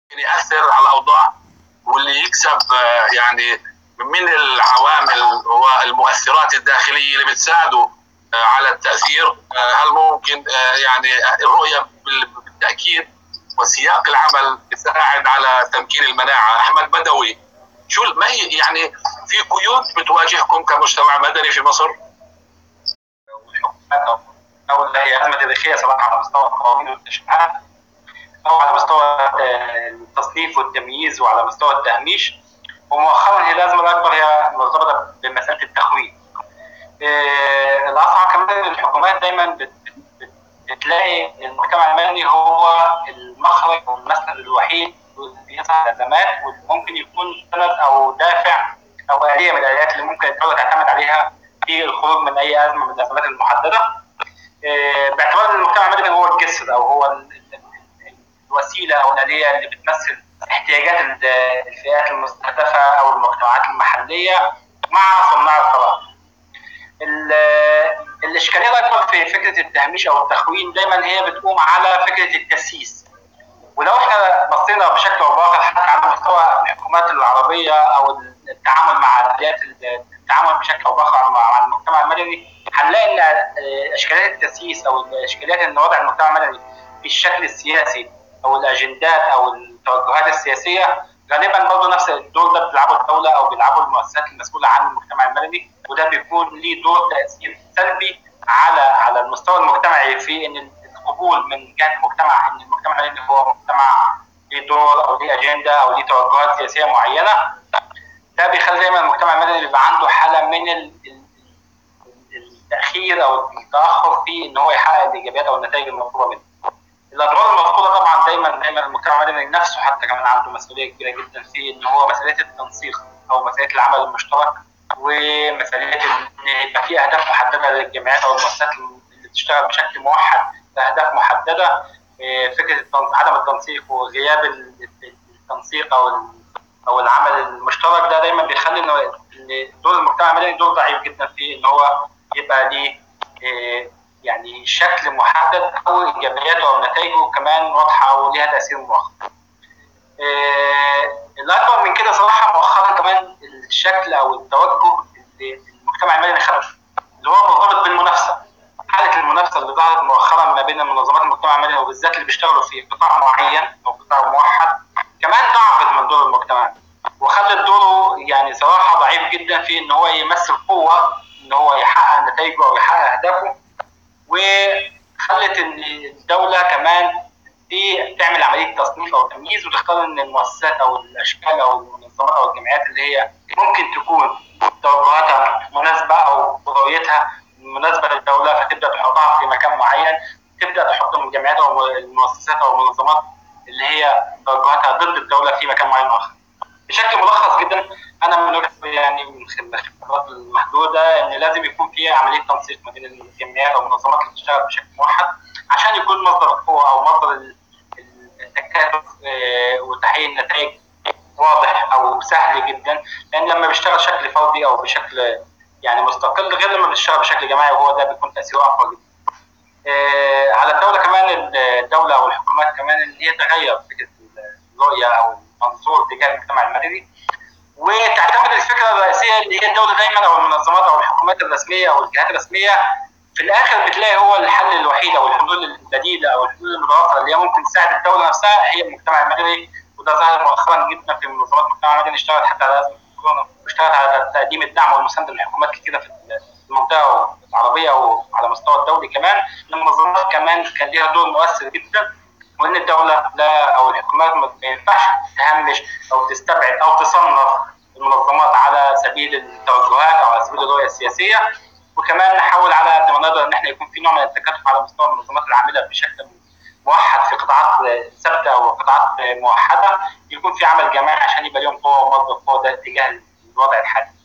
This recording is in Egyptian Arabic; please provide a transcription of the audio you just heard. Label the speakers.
Speaker 1: ياثر على الاوضاع واللي يكسب يعني من العوامل والمؤثرات الداخليه اللي بتساعده على التاثير هل ممكن يعني الرؤيه بالتاكيد وسياق العمل يساعد على تمكين المناعه احمد بدوي شو ما هي يعني في قيود بتواجهكم كمجتمع مدني في مصر؟
Speaker 2: او اللي هي ازمه تاريخيه سواء على مستوى القوانين والتشريعات او على مستوى التصنيف والتمييز وعلى مستوى التهميش ومؤخرا هي الازمه الاكبر هي مرتبطه بمساله التخوين. الاصعب كمان الحكومات دايما بتلاقي المجتمع المدني هو المخرج والمسند الوحيد اللي بيظهر الازمات وممكن يكون سند او دافع او اليه من الاليات اللي ممكن الدوله تعتمد عليها في الخروج من اي ازمه من الازمات المحدده. باعتبار ان المجتمع المدني هو الجسر او هو الوسيله او الاليه اللي بتمثل احتياجات الفئات المستهدفه او المجتمعات المحليه مع صناع القرار. الاشكاليه الاكبر في فكره التهميش او التخوين دايما هي بتقوم على فكره التسييس. ولو احنا بصينا بشكل او باخر حتى على مستوى الحكومات العربيه او التعامل مع اليات التعامل بشكل او باخر مع المجتمع المدني هنلاقي ان اشكاليات التسييس او اشكاليات ان وضع المجتمع المدني في الشكل السياسي او الاجندات او التوجهات السياسيه غالبا برضه نفس الدور ده بتلعبه الدوله او بيلعبه المؤسسات المسؤوله عن المجتمع المدني وده بيكون ليه دور تاثير سلبي على على المستوى المجتمعي في ان القبول من جهه المجتمع ان المجتمع المدني هو مجتمع ليه دور او ليه اجنده او ليه توجهات سياسيه معينه ده بيخلي دايما المجتمع المدني بيبقى عنده حاله من التاخير او التاخر في ان هو يحقق الايجابيات او النتائج المطلوبه منه. الاضرار المذكوره طبعا دايما دايما المجتمع المدني نفسه حتى كمان عنده مسؤوليه كبيره جدا في ان هو مسؤوليه التنسيق او مسؤوليه العمل المشترك ومسؤوليه ان يبقى في اهداف محدده للجامعات او المؤسسات اللي بتشتغل بشكل موحد باهداف محدده فكره عدم التنسيق وغياب التنسيق او او العمل المشترك ده دايما بيخلي ان دور المجتمع المدني دور ضعيف جدا في ان هو يبقى ليه يعني شكل محدد او ايجابياته او نتائجه كمان واضحه وليها تاثير مؤخر. الاكبر من كده صراحه مؤخرا كمان الشكل او التوجه اللي المجتمع المدني خده اللي هو مرتبط بالمنافسه. حاله المنافسه اللي ظهرت مؤخرا ما بين منظمات المجتمع المدني وبالذات اللي بيشتغلوا في قطاع معين او قطاع موحد كمان ضعفت من دور المجتمع وخلت دوره يعني صراحه ضعيف جدا في ان هو يمثل قوه ان هو يحقق نتائجه او يحقق اهدافه وخلت ان الدوله كمان دي تعمل عمليه تصنيف او تمييز وتختار ان المؤسسات او الاشكال او المنظمات او الجمعيات اللي هي ممكن تكون توجهاتها مناسبه او رؤيتها مناسبه للدوله فتبدا تحطها في مكان معين تبدا تحط الجمعيات او المؤسسات او المنظمات اللي هي توجهاتها ضد الدوله في مكان معين اخر. بشكل ملخص جدا انا من وجهه يعني من الخبرات المحدوده ان لازم يكون في عمليه تنسيق ما بين الجمعيات او المنظمات اللي بتشتغل بشكل موحد عشان يكون مصدر القوه او مصدر التكاتف وتحقيق النتائج واضح او سهل جدا لان لما بيشتغل بشكل فردي او بشكل يعني مستقل غير لما بيشتغل بشكل جماعي وهو ده بيكون تاثيره اقوى جدا. على الدوله كمان الدوله او الحكومات كمان ان هي تغير فكره الرؤيه او المنظور تجاه المجتمع المدني وتعتمد الفكره الرئيسيه اللي هي الدوله دايما او المنظمات او الحكومات الرسميه او الجهات الرسميه في الاخر بتلاقي هو الحل الوحيد او الحلول البديله او الحلول المتوفره اللي هي ممكن تساعد الدوله نفسها هي المجتمع المدني وده ظهر مؤخرا جدا في منظمات المجتمع المدني اشتغلت حتى على ازمه كورونا واشتغلت على تقديم الدعم والمسانده للحكومات كتيره في المنطقه العربيه وعلى مستوى الدولي كمان المنظمات كمان كان ليها دور مؤثر جدا وان الدوله لا او الحكومات ما ينفعش تهمش او تستبعد او تصنف المنظمات على سبيل التوجهات او على سبيل الرؤيه السياسيه وكمان نحاول على قد ما نقدر ان احنا يكون في نوع من التكاتف على مستوى المنظمات العامله بشكل موحد في قطاعات ثابته او قطاعات موحده يكون في عمل جماعي عشان يبقى لهم قوه ومصدر قوه ده تجاه الوضع الحالي.